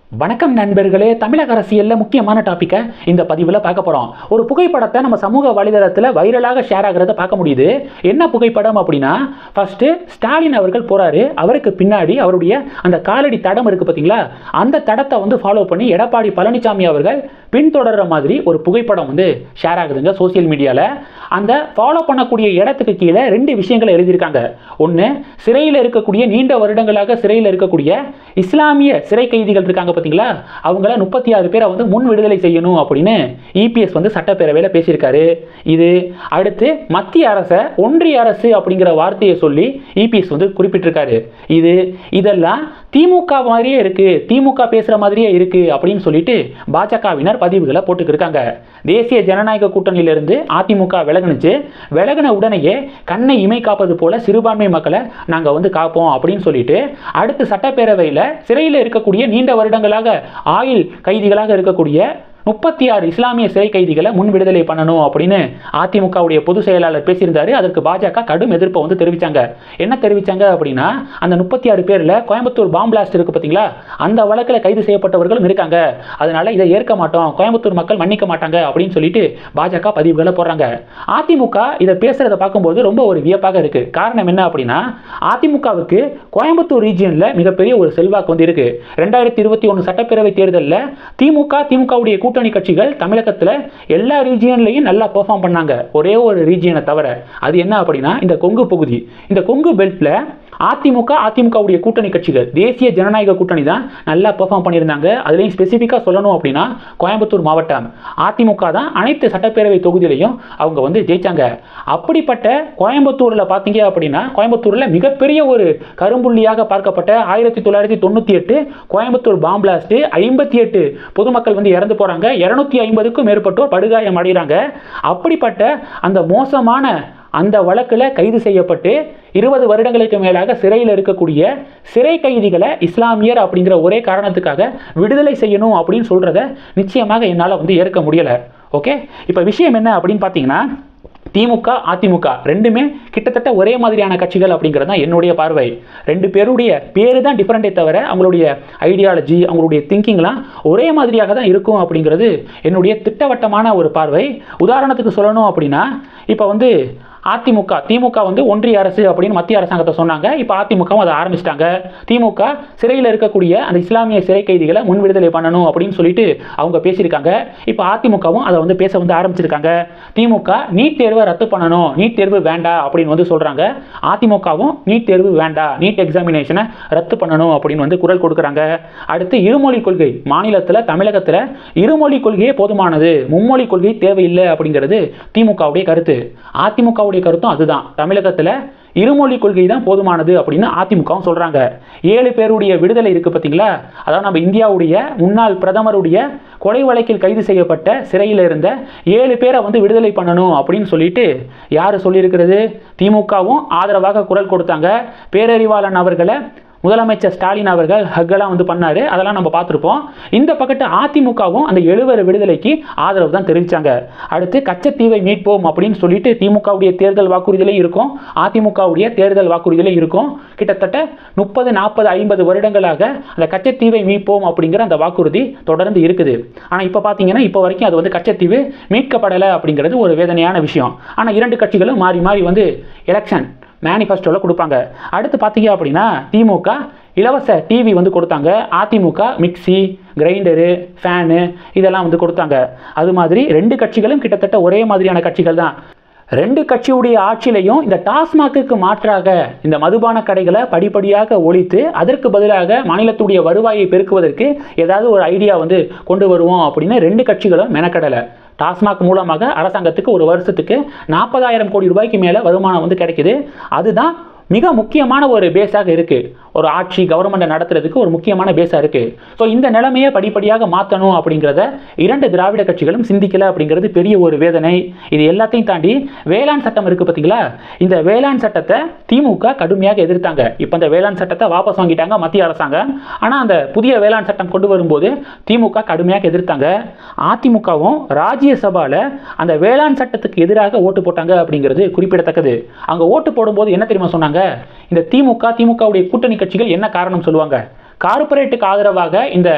வணக்கம் நண்பர்களே தமிழக அரசியலில் முக்கியமான டாப்பிக்கை இந்த பதிவில் பார்க்க போகிறோம் ஒரு புகைப்படத்தை நம்ம சமூக வலைதளத்தில் வைரலாக ஷேர் ஆகிறத பார்க்க முடியுது என்ன புகைப்படம் அப்படின்னா ஃபர்ஸ்ட் ஸ்டாலின் அவர்கள் போறாரு அவருக்கு பின்னாடி அவருடைய அந்த காலடி தடம் இருக்கு பார்த்தீங்களா அந்த தடத்தை வந்து ஃபாலோ பண்ணி எடப்பாடி பழனிசாமி அவர்கள் பின்தொடர்ற மாதிரி ஒரு புகைப்படம் வந்து ஷேர் ஆகுதுங்க சோசியல் மீடியாவில் அந்த ஃபாலோ பண்ணக்கூடிய இடத்துக்கு கீழே ரெண்டு விஷயங்களை எழுதியிருக்காங்க ஒன்று சிறையில் இருக்கக்கூடிய நீண்ட வருடங்களாக சிறையில் இருக்கக்கூடிய இஸ்லாமிய சிறை கைதிகள் இருக்காங்க பார்த்தீங்களா அவங்கள முப்பத்தி ஆறு பேரை வந்து முன் விடுதலை செய்யணும் அப்படின்னு இபிஎஸ் வந்து சட்டப்பேரவையில் பேசியிருக்காரு இது அடுத்து மத்திய அரசை ஒன்றிய அரசு அப்படிங்கிற வார்த்தையை சொல்லி இபிஎஸ் வந்து குறிப்பிட்டிருக்காரு இது இதெல்லாம் திமுக மாதிரியே இருக்கு திமுக பேசுகிற மாதிரியே இருக்கு அப்படின்னு சொல்லிட்டு பாஜகவினர் பதிவுகளை போட்டுக்கிருக்காங்க தேசிய ஜனநாயக கூட்டணியிலிருந்து அதிமுக விலகுனுச்சு விலகின உடனேயே கண்ணை இமை காப்பது போல சிறுபான்மை மக்களை நாங்கள் வந்து காப்போம் அப்படின்னு சொல்லிட்டு அடுத்து சட்டப்பேரவையில் சிறையில் இருக்கக்கூடிய நீண்ட வருடங்களாக ஆயுள் கைதிகளாக இருக்கக்கூடிய முப்பத்தி ஆறு இஸ்லாமிய சிறை கைதிகளை முன் விடுதலை பண்ணணும் அப்படின்னு அதிமுகவுடைய பொதுச் செயலாளர் பேசியிருந்தாரு அதற்கு பாஜக கடும் எதிர்ப்பை வந்து தெரிவிச்சாங்க என்ன தெரிவிச்சாங்க அப்படின்னா அந்த முப்பத்தி ஆறு பேரில் கோயம்புத்தூர் பாம் பிளாஸ்ட் இருக்கு பார்த்தீங்களா அந்த வழக்கில் கைது செய்யப்பட்டவர்களும் இருக்காங்க அதனால இதை ஏற்க மாட்டோம் கோயம்புத்தூர் மக்கள் மன்னிக்க மாட்டாங்க அப்படின்னு சொல்லிட்டு பாஜக பதிவுகளை போடுறாங்க அதிமுக இதை பேசுறத பார்க்கும்போது ரொம்ப ஒரு வியப்பாக இருக்கு காரணம் என்ன அப்படின்னா அதிமுகவுக்கு கோயம்புத்தூர் ரீஜியனில் மிகப்பெரிய ஒரு செல்வாக்கு வந்து இருக்கு ரெண்டாயிரத்தி இருபத்தி ஒன்று சட்டப்பேரவை தேர்தலில் திமுக திமுகவுடைய கூட்டணி கட்சிகள் தமிழகத்தில் எல்லா ரீஜியன்லையும் நல்லா பெர்ஃபார்ம் பண்ணாங்க ஒரே ஒரு ரீஜியனை தவிர அது என்ன அப்படின்னா இந்த கொங்கு பகுதி இந்த கொங்கு பெல்ட்டில் அதிமுக அதிமுகவுடைய கூட்டணி கட்சிகள் தேசிய ஜனநாயக கூட்டணி தான் நல்லா பெர்ஃபார்ம் பண்ணியிருந்தாங்க அதுலேயும் ஸ்பெசிஃபிக்காக சொல்லணும் அப்படின்னா கோயம்புத்தூர் மாவட்டம் அதிமுக தான் அனைத்து சட்டப்பேரவை தொகுதியிலையும் அவங்க வந்து ஜெயிச்சாங்க அப்படிப்பட்ட கோயம்புத்தூரில் பார்த்தீங்க அப்படின்னா கோயம்புத்தூரில் மிகப்பெரிய ஒரு கரும்புள்ளியாக பார்க்கப்பட்ட ஆயிரத்தி தொள்ளாயிரத்தி தொண்ணூற்றி எட்டு கோயம்புத்தூர் பாம் பிளாஸ்ட் ஐம்பத்தி எட்டு பொதுமக்கள் வந்து இறந்து போகிறாங்க இரநூத்தி ஐம்பதுக்கும் மேற்பட்டோர் படுகாயம் அடைகிறாங்க அப்படிப்பட்ட அந்த மோசமான அந்த வழக்கில் கைது செய்யப்பட்டு இருபது வருடங்களுக்கு மேலாக சிறையில் இருக்கக்கூடிய சிறை கைதிகளை இஸ்லாமியர் அப்படிங்கிற ஒரே காரணத்துக்காக விடுதலை செய்யணும் அப்படின்னு சொல்கிறத நிச்சயமாக என்னால் வந்து ஏற்க முடியலை ஓகே இப்போ விஷயம் என்ன அப்படின்னு பார்த்தீங்கன்னா திமுக அதிமுக ரெண்டுமே கிட்டத்தட்ட ஒரே மாதிரியான கட்சிகள் அப்படிங்கிறது தான் என்னுடைய பார்வை ரெண்டு பேருடைய பேர் தான் டிஃப்ரெண்ட்டே தவிர அவங்களுடைய ஐடியாலஜி அவங்களுடைய திங்கிங்லாம் ஒரே மாதிரியாக தான் இருக்கும் அப்படிங்கிறது என்னுடைய திட்டவட்டமான ஒரு பார்வை உதாரணத்துக்கு சொல்லணும் அப்படின்னா இப்போ வந்து அதிமுக திமுக வந்து ஒன்றிய அரசு அப்படின்னு மத்திய அரசாங்கத்தை சொன்னாங்க இப்போ அதிமுகவும் அதை ஆரம்பிச்சிட்டாங்க திமுக சிறையில் இருக்கக்கூடிய அந்த இஸ்லாமிய சிறை கைதிகளை முன் விடுதலை பண்ணணும் அப்படின்னு சொல்லிட்டு அவங்க பேசியிருக்காங்க இப்போ அதிமுகவும் அதை வந்து பேச வந்து ஆரம்பிச்சிருக்காங்க திமுக நீட் தேர்வை ரத்து பண்ணணும் நீட் தேர்வு வேண்டாம் அப்படின்னு வந்து சொல்கிறாங்க அதிமுகவும் நீட் தேர்வு வேண்டாம் நீட் எக்ஸாமினேஷனை ரத்து பண்ணணும் அப்படின்னு வந்து குரல் கொடுக்குறாங்க அடுத்து இருமொழி கொள்கை மாநிலத்தில் தமிழகத்தில் இருமொழி கொள்கையே போதுமானது மும்மொழி கொள்கை தேவையில்லை அப்படிங்கிறது திமுகவுடைய கருத்து அதிமுகவுடைய கருத்தும் அதுதான் தமிழகத்தில் இருமொழி கொள்கை தான் போதுமானது அப்படின்னு அதிமுகவும் சொல்கிறாங்க ஏழு பேருடைய விடுதலை இருக்குது பார்த்தீங்களா அதாவது நம்ம இந்தியாவுடைய முன்னாள் பிரதமருடைய கொலை வழக்கில் கைது செய்யப்பட்ட சிறையில் இருந்த ஏழு பேரை வந்து விடுதலை பண்ணணும் அப்படின்னு சொல்லிட்டு யார் சொல்லியிருக்கிறது திமுகவும் ஆதரவாக குரல் கொடுத்தாங்க பேரறிவாளன் அவர்களை முதலமைச்சர் ஸ்டாலின் அவர்கள் ஹக்கெல்லாம் வந்து பண்ணார் அதெல்லாம் நம்ம பார்த்துருப்போம் இந்த பக்கத்து அதிமுகவும் அந்த எழுவர் விடுதலைக்கு ஆதரவு தான் தெரிவித்தாங்க அடுத்து கச்சத்தீவை மீட்போம் அப்படின்னு சொல்லிட்டு திமுகவுடைய தேர்தல் வாக்குறுதியிலே இருக்கும் அதிமுகவுடைய தேர்தல் வாக்குறுதியிலே இருக்கும் கிட்டத்தட்ட முப்பது நாற்பது ஐம்பது வருடங்களாக அந்த கச்சத்தீவை மீட்போம் அப்படிங்கிற அந்த வாக்குறுதி தொடர்ந்து இருக்குது ஆனால் இப்போ பார்த்தீங்கன்னா இப்போ வரைக்கும் அது வந்து கச்சத்தீவு மீட்கப்படலை அப்படிங்கிறது ஒரு வேதனையான விஷயம் ஆனால் இரண்டு கட்சிகளும் மாறி மாறி வந்து எலெக்ஷன் மேனிஃபெஸ்டோவில் கொடுப்பாங்க அடுத்து பார்த்தீங்க அப்படின்னா திமுக இலவச டிவி வந்து கொடுத்தாங்க அதிமுக மிக்சி கிரைண்டரு ஃபேனு இதெல்லாம் வந்து கொடுத்தாங்க அது மாதிரி ரெண்டு கட்சிகளும் கிட்டத்தட்ட ஒரே மாதிரியான கட்சிகள் தான் ரெண்டு கட்சியுடைய ஆட்சியிலையும் இந்த டாஸ்மாக்கு மாற்றாக இந்த மதுபான கடைகளை படிப்படியாக ஒழித்து அதற்கு பதிலாக மாநிலத்துடைய வருவாயை பெருக்குவதற்கு ஏதாவது ஒரு ஐடியா வந்து கொண்டு வருவோம் அப்படின்னு ரெண்டு கட்சிகளும் மெனக்கடலை டாஸ்மாக் மூலமாக அரசாங்கத்துக்கு ஒரு வருஷத்துக்கு நாற்பதாயிரம் கோடி ரூபாய்க்கு மேலே வருமானம் வந்து கிடைக்குது அதுதான் மிக முக்கியமான ஒரு பேஸாக இருக்குது ஒரு ஆட்சி கவர்மெண்ட்டை நடத்துறதுக்கு ஒரு முக்கியமான பேஸாக இருக்குது ஸோ இந்த நிலைமையை படிப்படியாக மாற்றணும் அப்படிங்கிறத இரண்டு திராவிட கட்சிகளும் சிந்திக்கலை அப்படிங்கிறது பெரிய ஒரு வேதனை இது எல்லாத்தையும் தாண்டி வேளாண் சட்டம் இருக்குது பார்த்தீங்களா இந்த வேளாண் சட்டத்தை திமுக கடுமையாக எதிர்த்தாங்க இப்போ இந்த வேளாண் சட்டத்தை வாபஸ் வாங்கிட்டாங்க மத்திய அரசாங்கம் ஆனால் அந்த புதிய வேளாண் சட்டம் கொண்டு வரும்போது திமுக கடுமையாக எதிர்த்தாங்க அதிமுகவும் ராஜ்யசபாவில் அந்த வேளாண் சட்டத்துக்கு எதிராக ஓட்டு போட்டாங்க அப்படிங்கிறது குறிப்பிடத்தக்கது அங்கே ஓட்டு போடும்போது என்ன தெரியுமா சொன்னாங்க இந்த திமுக திமுகவுடைய கூட்டணி கட்சிகள் என்ன காரணம் சொல்லுவாங்க கார்ப்பரேட்டுக்கு ஆதரவாக இந்த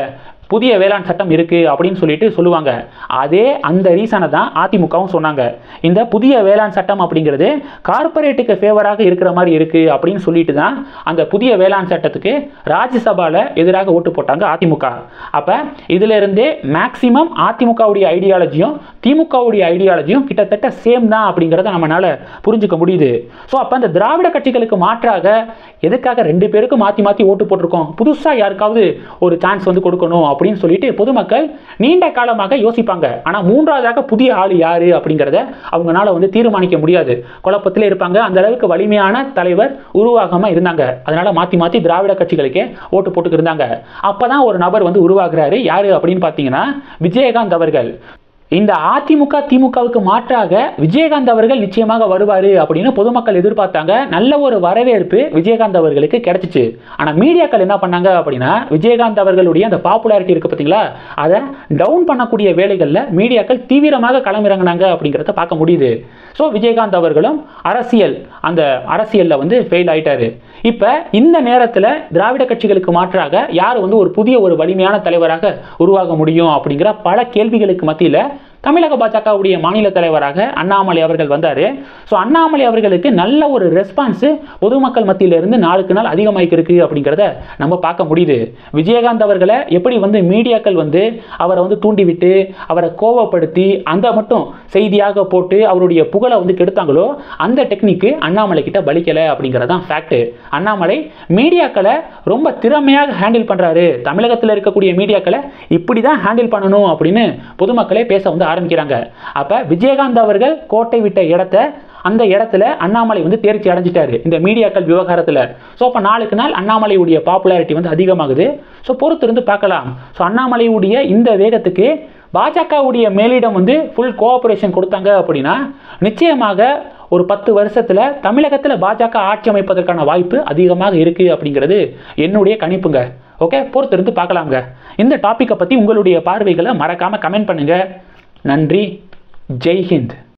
புதிய வேளாண் சட்டம் இருக்குது அப்படின்னு சொல்லிட்டு சொல்லுவாங்க அதே அந்த ரீசனை தான் அதிமுகவும் சொன்னாங்க இந்த புதிய வேளாண் சட்டம் அப்படிங்கிறது கார்ப்பரேட்டுக்கு ஃபேவராக இருக்கிற மாதிரி இருக்குது அப்படின்னு சொல்லிட்டு தான் அந்த புதிய வேளாண் சட்டத்துக்கு ராஜ்யசபாவில் எதிராக ஓட்டு போட்டாங்க அதிமுக அப்போ இதிலிருந்தே மேக்சிமம் அதிமுகவுடைய ஐடியாலஜியும் திமுகவுடைய ஐடியாலஜியும் கிட்டத்தட்ட சேம் தான் அப்படிங்கிறத நம்மளால புரிஞ்சுக்க முடியுது ஸோ அப்போ அந்த திராவிட கட்சிகளுக்கு மாற்றாக எதுக்காக ரெண்டு பேருக்கும் மாற்றி மாற்றி ஓட்டு போட்டிருக்கோம் புதுசாக யாருக்காவது ஒரு சான்ஸ் வந்து கொடுக்கணும் அப்படின்னு சொல்லிட்டு பொதுமக்கள் நீண்ட காலமாக யோசிப்பாங்க ஆனால் மூன்றாவதாக புதிய ஆள் யாரு அப்படிங்கிறத அவங்களால வந்து தீர்மானிக்க முடியாது குழப்பத்திலே இருப்பாங்க அந்த அளவுக்கு வலிமையான தலைவர் உருவாகாம இருந்தாங்க அதனால மாற்றி மாற்றி திராவிட கட்சிகளுக்கே ஓட்டு போட்டுக்கு இருந்தாங்க அப்பதான் ஒரு நபர் வந்து உருவாகுறாரு யாரு அப்படின்னு பார்த்தீங்கன்னா விஜயகாந்த் அவர்கள் இந்த அதிமுக திமுகவுக்கு மாற்றாக விஜயகாந்த் அவர்கள் நிச்சயமாக வருவார் அப்படின்னு பொதுமக்கள் எதிர்பார்த்தாங்க நல்ல ஒரு வரவேற்பு விஜயகாந்த் அவர்களுக்கு கிடைச்சிச்சு ஆனால் மீடியாக்கள் என்ன பண்ணாங்க அப்படின்னா விஜயகாந்த் அவர்களுடைய அந்த பாப்புலாரிட்டி இருக்கு பார்த்தீங்களா அதை டவுன் பண்ணக்கூடிய வேலைகளில் மீடியாக்கள் தீவிரமாக களமிறங்கினாங்க அப்படிங்கிறத பார்க்க முடியுது ஸோ விஜயகாந்த் அவர்களும் அரசியல் அந்த அரசியலில் வந்து ஃபெயில் ஆயிட்டாரு இப்போ இந்த நேரத்தில் திராவிட கட்சிகளுக்கு மாற்றாக யார் வந்து ஒரு புதிய ஒரு வலிமையான தலைவராக உருவாக முடியும் அப்படிங்கிற பல கேள்விகளுக்கு மத்தியில் தமிழக பாஜகவுடைய மாநில தலைவராக அண்ணாமலை அவர்கள் வந்தார் ஸோ அண்ணாமலை அவர்களுக்கு நல்ல ஒரு ரெஸ்பான்ஸு பொதுமக்கள் மத்தியிலிருந்து நாளுக்கு நாள் அதிகமாயிக்கு இருக்கு அப்படிங்கிறத நம்ம பார்க்க முடியுது விஜயகாந்த் அவர்களை எப்படி வந்து மீடியாக்கள் வந்து அவரை வந்து தூண்டிவிட்டு அவரை கோவப்படுத்தி அந்த மட்டும் செய்தியாக போட்டு அவருடைய புகழை வந்து கெடுத்தாங்களோ அந்த டெக்னிக்கு அண்ணாமலை கிட்ட பலிக்கலை அப்படிங்கிறதான் ஃபேக்ட் அண்ணாமலை மீடியாக்களை ரொம்ப திறமையாக ஹேண்டில் பண்ணுறாரு தமிழகத்தில் இருக்கக்கூடிய மீடியாக்களை இப்படி தான் ஹேண்டில் பண்ணணும் அப்படின்னு பொதுமக்களே பேச வந்து ஆரம்பிக்கிறாங்க அப்போ விஜயகாந்த் அவர்கள் கோட்டை விட்ட இடத்த அந்த இடத்துல அண்ணாமலை வந்து தேர்ச்சி அடைஞ்சிட்டாரு இந்த மீடியாக்கள் விவகாரத்தில் ஸோ அப்போ நாளுக்கு நாள் அண்ணாமலையுடைய பாப்புலாரிட்டி வந்து அதிகமாகுது ஸோ பொறுத்திருந்து பார்க்கலாம் ஸோ அண்ணாமலையுடைய இந்த வேகத்துக்கு பாஜகவுடைய மேலிடம் வந்து ஃபுல் கோஆபரேஷன் கொடுத்தாங்க அப்படின்னா நிச்சயமாக ஒரு பத்து வருஷத்தில் தமிழகத்தில் பாஜக ஆட்சி அமைப்பதற்கான வாய்ப்பு அதிகமாக இருக்குது அப்படிங்கிறது என்னுடைய கணிப்புங்க ஓகே பொறுத்திருந்து பார்க்கலாங்க இந்த டாப்பிக்கை பற்றி உங்களுடைய பார்வைகளை மறக்காமல் கமெண்ட் பண்ணுங்கள் நன்றி ஜெய் ஹிந்த்